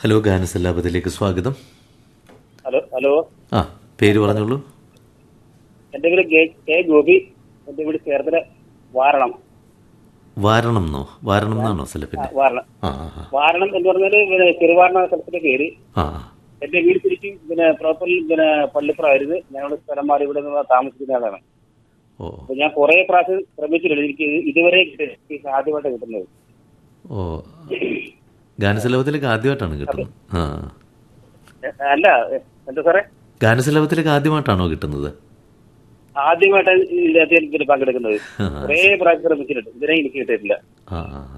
Hello ഗാനസല്ലാപത്തിലേക്ക് സ്വാഗതം hello hello ആ പേര് പറഞ്ഞോളൂ എന്റെ പേര് കെ കെ ഗോപി എന്റെ വീട് ചേർത്തല വാരണം വാരണം എന്നോ വാരണം എന്നാണോ ആ, സ്ഥലപ്പിന്റെ വാരണം ആ ആ ആ. വാരണം എന്ന് പറഞ്ഞാല് പിന്നെ ചെറുവാരണ സ്ഥലത്തിന്റെ പേര് ആ എന്റെ വീട് ശരിക്കും പിന്നെ പ്രോപ്പറിൽ പിന്നെ പള്ളിപ്പുറമായിരുന്നു ഞങ്ങളുടെ സ്ഥലം മാറി ഇവിടെ നിന്ന് താമസിക്കുന്ന ആളാണ് ഓ അപ്പൊ ഞാൻ കുറെ പ്രാവശ്യം ശ്രമിച്ചിട്ടുണ്ട് എനിക്ക് ഇത് ഇതുവരെ കിട്ടി- എനിക്ക് ആദ്യമായിട്ട് കിട്ടുന്നത് ഓ ഗാനസല്ലാപത്തിലേക്ക് ആദ്യമായിട്ടാണ് കിട്ടുന്നത് ആ എ, അല്ല എ, എന്താ സാറേ ഗാനസല്ലാപത്തിലേക്ക് ആദ്യമായിട്ടാണോ കിട്ടുന്നത് ആദ്യമായിട്ട് ഇതിനകത്ത് ഇതിൽ പങ്കെടുക്കുന്നത് ആ, കുറെ പ്രാവശ്യം ശ്രമിച്ചിട്ടുണ്ട് ഇതിനെ എനിക്ക് കിട്ടിയിട്ടില്ല ആ ആ ആ.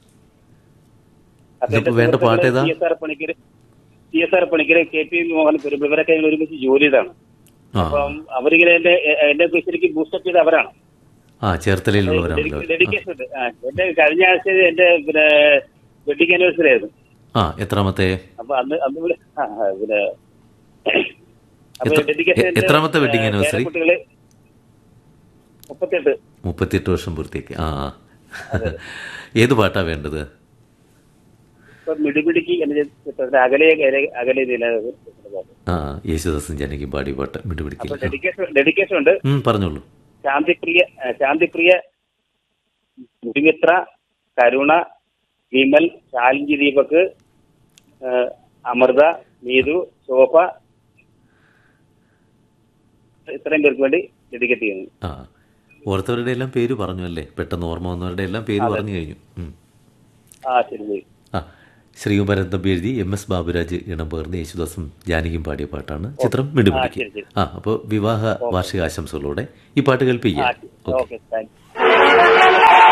അപ്പൊ ഇതിപ്പോ എന്റെ വേണ്ട പാട്ട് ഏതാ? C S R Panicker C S R Panicker K P Mohan Perumba ഇവരൊക്കെ ഞങ്ങൾ ഒരുമിച്ച് ജോലി ചെയ്താണ് ആ അപ്പം അവരിങ്ങനെ എന്റെ എ- എന്റെ ശരിക്കും ബൂസ്റ്റപ്പ് ചെയ്ത് അവരാണ് ആ ചേർത്തലയിലുള്ളവരാണല്ലോ ഡെഡിക്കേഷൻ ഉണ്ട് ആ, എന്റെ കഴിഞ്ഞ ആഴ്ച എന്റെ പിന്നെ വെഡിങ് ആനിവേഴ്സറി ആയിരുന്നു ആ എത്രാമത്തെ അപ്പൊ അന്ന് അന്ന് ഇവിടെ ആ, ആ, പിന്നെ അപ്പൊ എത്ര- dedication എ- എന്റെ, എത്രാമത്തെ wedding ഏ, anniversary? പേരക്കുട്ടികള് മുപ്പത്തെട്ട് മുപ്പത്തിയെട്ട് വർഷം പൂർത്തിയാക്കി ആ ആ. ഏത് പാട്ടാ വേണ്ടത് ഇപ്പൊ മിടിപിടിക്ക് എന്റെ ചിത്രത്തിൽ അകലെ അകലെ- അകലെ ഇതിലാണ് ആ യേശുദാസും ജനകിയും പാടിയ പാട്ട് അപ്പൊ മിണ്ടുപിടിക്കില്ല ഡെഡിക്കേഷൻ ഡെഡിക്കേഷൻ ഉണ്ട് ഉം, പറഞ്ഞോളൂ ശാന്തിപ്രിയ ആ, ശാന്തിപ്രിയ മുരിമിത്ര കരുണ വിമൽ ശാലിഞ്ചി ദീപക് ആ, അമൃത നീതു ശോഭ ഇത്രയും പേർക്ക് വേണ്ടി ഡെഡിക്കേറ്റ് ചെയ്യുന്നു ആ ഓർത്തവരുടെ എല്ലാം പേര് പറഞ്ഞു അല്ലേ പെട്ടെന്ന് ഓർമ്മ വന്നവരുടെ എല്ലാം പേര് പറഞ്ഞു കഴിഞ്ഞു ഉം. ആ ശരി ശരി ആ ശ്രീകുമാരൻ തമ്പി എഴുതി എം എസ് ബാബുരാജ് ഇണം പകർന്ന് യേശുദാസും ജാനകിയും പാടിയ പാട്ടാണ് ചിത്രം ആ, മിടുപിടിക്ക് ശരി, ശരി. ആ അപ്പോൾ വിവാഹ വാർഷിക ആശംസകളോടെ ഈ പാട്ട് കേൾപ്പിക്കുക ഓക്കെ താങ്ക് യു